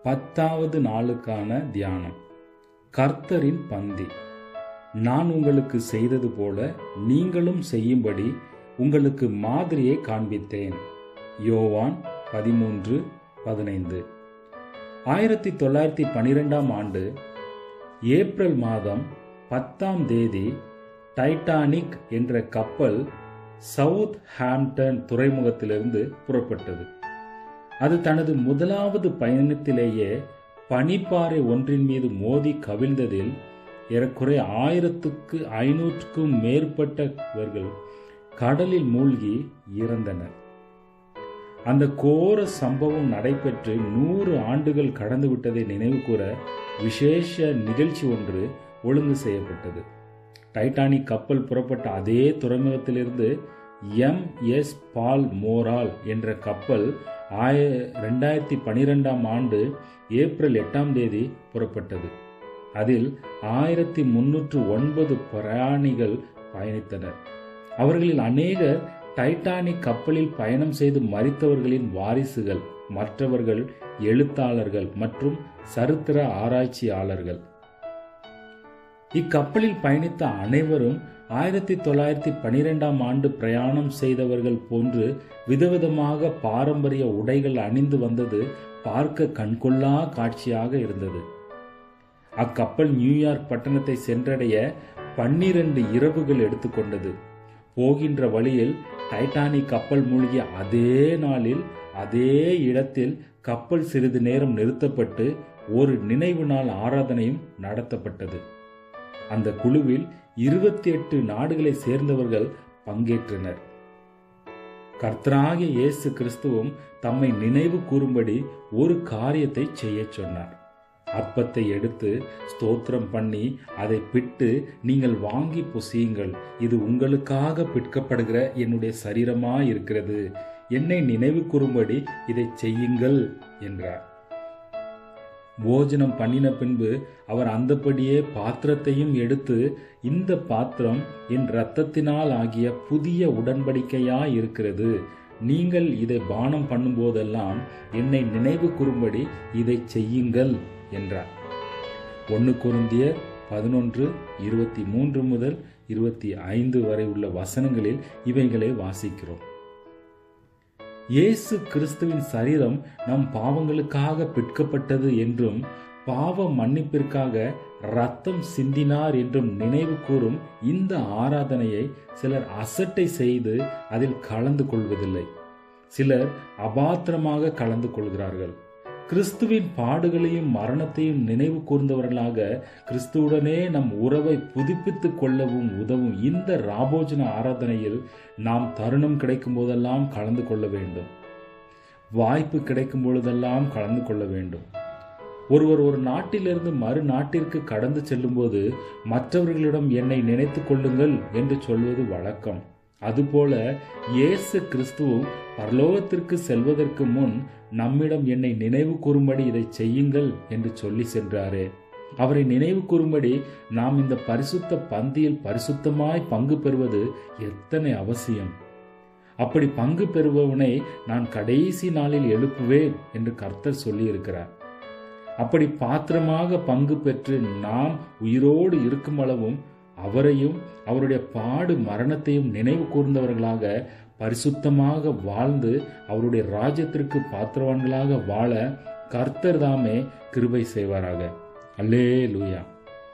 பத்தாவது நாளுக்கான தியானம் கர்த்தரின் பந்தி நான் உங்களுக்கு செய்தது போல நீங்களும் செய்யும்படி உங்களுக்கு மாதிரியை காண்பித்தேன் யோவான் பதிமூன்று பதினைந்து ஆயிரத்தி தொள்ளாயிரத்தி பனிரெண்டாம் ஆண்டு ஏப்ரல் மாதம் பத்தாம் தேதி டைட்டானிக் என்ற கப்பல் சவுத் ஹாம்டன் துறைமுகத்திலிருந்து புறப்பட்டது அது தனது முதலாவது பயணத்திலேயே பனிப்பாறை ஒன்றின் மீது மோதி கவிழ்ந்ததில் ஏறக்குறைய ஆயிரத்துக்கு ஐநூற்றுக்கும் மேற்பட்டவர்கள் கடலில் மூழ்கி இறந்தனர் அந்த கோர சம்பவம் நடைபெற்று நூறு ஆண்டுகள் கடந்து விட்டதை நினைவு கூற விசேஷ நிகழ்ச்சி ஒன்று ஒழுங்கு செய்யப்பட்டது டைட்டானிக் கப்பல் புறப்பட்ட அதே துறைமுகத்திலிருந்து எம் எஸ் பால் மோரால் என்ற கப்பல் ஆய ரெண்டாயிரத்தி பனிரெண்டாம் ஆண்டு ஏப்ரல் எட்டாம் தேதி புறப்பட்டது அதில் ஆயிரத்தி முன்னூற்று ஒன்பது பிரயாணிகள் பயணித்தனர் அவர்களில் அநேகர் டைட்டானிக் கப்பலில் பயணம் செய்து மறித்தவர்களின் வாரிசுகள் மற்றவர்கள் எழுத்தாளர்கள் மற்றும் சரித்திர ஆராய்ச்சியாளர்கள் இக்கப்பலில் பயணித்த அனைவரும் ஆயிரத்தி தொள்ளாயிரத்தி பனிரெண்டாம் ஆண்டு பிரயாணம் செய்தவர்கள் போன்று விதவிதமாக பாரம்பரிய உடைகள் அணிந்து வந்தது பார்க்க கண்கொள்ளா காட்சியாக இருந்தது அக்கப்பல் நியூயார்க் பட்டணத்தை சென்றடைய பன்னிரண்டு இரவுகள் எடுத்துக்கொண்டது போகின்ற வழியில் டைட்டானிக் கப்பல் மூழ்கிய அதே நாளில் அதே இடத்தில் கப்பல் சிறிது நேரம் நிறுத்தப்பட்டு ஒரு நினைவு நாள் ஆராதனையும் நடத்தப்பட்டது அந்த குழுவில் இருபத்தி எட்டு நாடுகளை சேர்ந்தவர்கள் பங்கேற்றனர் கர்த்தராகிய இயேசு கிறிஸ்துவும் தம்மை நினைவு கூறும்படி ஒரு காரியத்தை செய்ய சொன்னார் அப்பத்தை எடுத்து ஸ்தோத்திரம் பண்ணி அதை பிட்டு நீங்கள் வாங்கி புசியுங்கள் இது உங்களுக்காக பிற்கப்படுகிற என்னுடைய சரீரமா இருக்கிறது என்னை நினைவு கூறும்படி இதை செய்யுங்கள் என்றார் போஜனம் பண்ணின பின்பு அவர் அந்தபடியே பாத்திரத்தையும் எடுத்து இந்த பாத்திரம் என் இரத்தத்தினால் ஆகிய புதிய உடன்படிக்கையா இருக்கிறது நீங்கள் இதை பானம் பண்ணும்போதெல்லாம் என்னை நினைவு கூறும்படி இதை செய்யுங்கள் என்றார் ஒன்று குருந்தியர் பதினொன்று இருபத்தி மூன்று முதல் இருபத்தி ஐந்து வரை உள்ள வசனங்களில் இவைகளை வாசிக்கிறோம் இயேசு கிறிஸ்துவின் சரீரம் நம் பாவங்களுக்காக பிற்கப்பட்டது என்றும் பாவ மன்னிப்பிற்காக ரத்தம் சிந்தினார் என்றும் நினைவு கூறும் இந்த ஆராதனையை சிலர் அசட்டை செய்து அதில் கலந்து கொள்வதில்லை சிலர் அபாத்திரமாக கலந்து கொள்கிறார்கள் கிறிஸ்துவின் பாடுகளையும் மரணத்தையும் நினைவு கூர்ந்தவர்களாக கிறிஸ்துவுடனே நம் உறவை புதுப்பித்துக் கொள்ளவும் உதவும் இந்த ராபோஜன ஆராதனையில் நாம் தருணம் கிடைக்கும் போதெல்லாம் கலந்து கொள்ள வேண்டும் வாய்ப்பு கிடைக்கும் பொழுதெல்லாம் கலந்து கொள்ள வேண்டும் ஒருவர் ஒரு நாட்டிலிருந்து மறு நாட்டிற்கு கடந்து செல்லும்போது மற்றவர்களிடம் என்னை நினைத்து கொள்ளுங்கள் என்று சொல்வது வழக்கம் அதுபோல இயேசு கிறிஸ்துவும் பரலோகத்திற்கு செல்வதற்கு முன் நம்மிடம் என்னை நினைவு கூறும்படி இதை செய்யுங்கள் என்று சொல்லி சென்றாரே அவரை நினைவு கூறும்படி நாம் இந்த பரிசுத்த பந்தியில் பரிசுத்தமாய் பங்கு பெறுவது எத்தனை அவசியம் அப்படி பங்கு பெறுபவனை நான் கடைசி நாளில் எழுப்புவேன் என்று கர்த்தர் சொல்லியிருக்கிறார் அப்படி பாத்திரமாக பங்கு பெற்று நாம் உயிரோடு இருக்கும் அளவும் அவரையும் அவருடைய பாடு மரணத்தையும் நினைவு கூர்ந்தவர்களாக பரிசுத்தமாக வாழ்ந்து அவருடைய ராஜ்யத்திற்கு பாத்திரவான்களாக வாழ கர்த்தர் தாமே கிருபை செய்வாராக அல்லே லூயா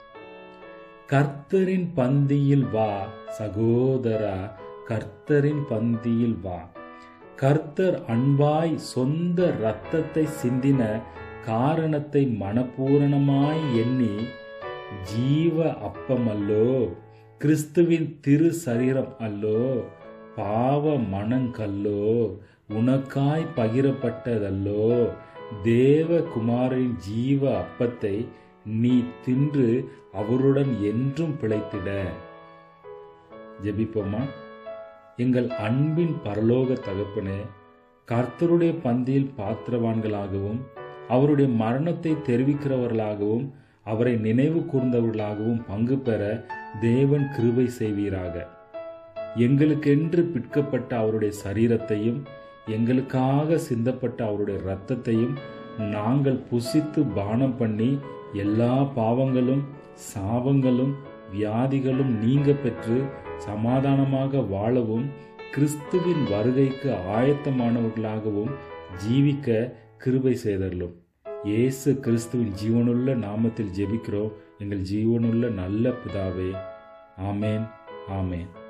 கர்த்தரின் பந்தியில் வா சகோதரா கர்த்தரின் பந்தியில் வா கர்த்தர் அன்பாய் சொந்த இரத்தத்தை சிந்தின காரணத்தை மனப்பூரணமாய் எண்ணி ஜீவ அப்பம் அல்லோ கிறிஸ்துவின் திரு சரீரம் அல்லோ பாவ மனங்கல்லோ உனக்காய் பகிரப்பட்டதல்லோ தேவ குமாரின் ஜீவ அப்பத்தை நீ தின்று அவருடன் என்றும் பிழைத்திட ஜெபிப்போமா எங்கள் அன்பின் பரலோக தகப்பனே கர்த்தருடைய பந்தியில் பாத்திரவான்களாகவும் அவருடைய மரணத்தை தெரிவிக்கிறவர்களாகவும் அவரை நினைவு கூர்ந்தவர்களாகவும் பங்கு பெற தேவன் கிருபை செய்வீராக எங்களுக்கென்று பிற்கப்பட்ட அவருடைய சரீரத்தையும் எங்களுக்காக சிந்தப்பட்ட அவருடைய இரத்தத்தையும் நாங்கள் புசித்து பானம் பண்ணி எல்லா பாவங்களும் சாபங்களும் வியாதிகளும் நீங்க பெற்று சமாதானமாக வாழவும் கிறிஸ்துவின் வருகைக்கு ஆயத்தமானவர்களாகவும் ஜீவிக்க கிருபை செய்தரலும் இயேசு கிறிஸ்துவின் ஜீவனுள்ள நாமத்தில் ஜெபிக்கிறோம் எங்கள் ஜீவனுள்ள நல்ல பிதாவே ஆமேன் ஆமேன்